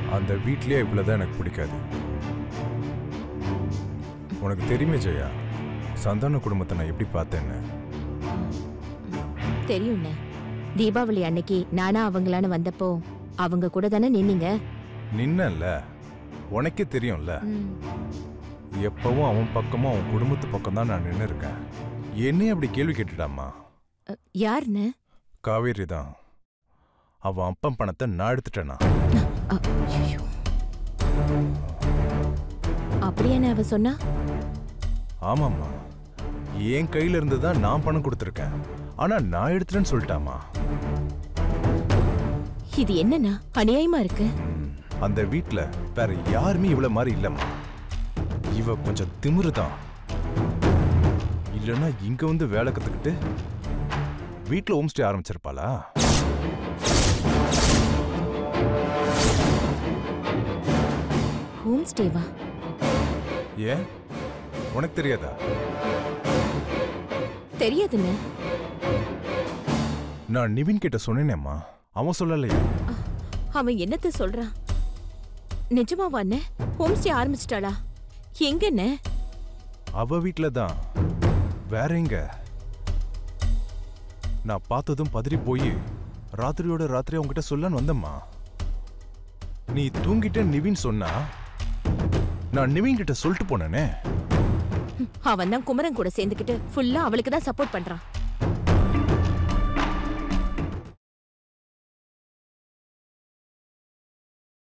அந்த வீட்லயே இவ்வளோதான் எனக்கு பிடிக்காது உனக்கு தெரியுமே ஜெயா சந்தான குடும்பத்தை நான் எப்படி பார்த்தேன்னு தெரியும்ண்ணே தீபாவளி அன்னைக்கு நானா அவங்களான்னு வந்தப்போ அவங்க கூட தானே நின்னீங்க நின்னல்ல உனக்கே தெரியும்ல ம். எப்பவும் அவன் பக்கமும் அவன் குடும்பத்து பக்கம் தான் நான் நின்று இருக்கேன் என்னையும் அப்படி கேள்வி கேட்டுட்டாமா அ, யாருண்ணே காவேரி தான் அவன் அப்பன் பணத்தை நான் எடுத்துட்டேனா அ, ஐயோ. அப்படியாண்ணே அவ சொன்னா ஆமாம்மா என் கையில இருந்து தான் நான் பணம் கொடுத்துருக்கேன் ஆனா நான் எடுத்துட்டேன்னு சொல்லிட்டாமா இது என்னண்ணா அநியாயமா இருக்கு ம், அந்த வீட்ல வேற யாருமே இவ்வளவு மாதிரி இல்லம்மா இவ கொஞ்சம் திமிரு தான் இல்லைன்னா இங்க வந்து வேலை கத்துக்கிட்டு வீட்ல ஹோம் ஸ்டே ஆரம்பிச்சிருப்பாளா ஹோம் ஸ்டேவா ஏன் உனக்கு தெரியாதா தெரியாதுண்ணே நான் நிவின் கிட்ட சொன்னேனேம்மா அவன் சொல்லலையா அவன் என்னத்த சொல்றான் நிஜமாவா அண்ணே ஹோம் ஸ்டே ஆரம்பிச்சிட்டாளா எங்கண்ணே அவ வீட்ல தான் வேற எங்க நான் பார்த்ததும் பதறி போய் ராத்திரியோட ராத்திரி உன்கிட்ட சொல்லன்னு வந்தம்மா நீ தூங்கிட்ட நிவின் சொன்னா நான் நிவின் கிட்ட சொல்லிட்டு போனேனே அவன் தான் குமரன் கூட சேர்ந்துக்கிட்டு ஃபுல்லா அவளுக்கு தான் சப்போர்ட் பண்றான்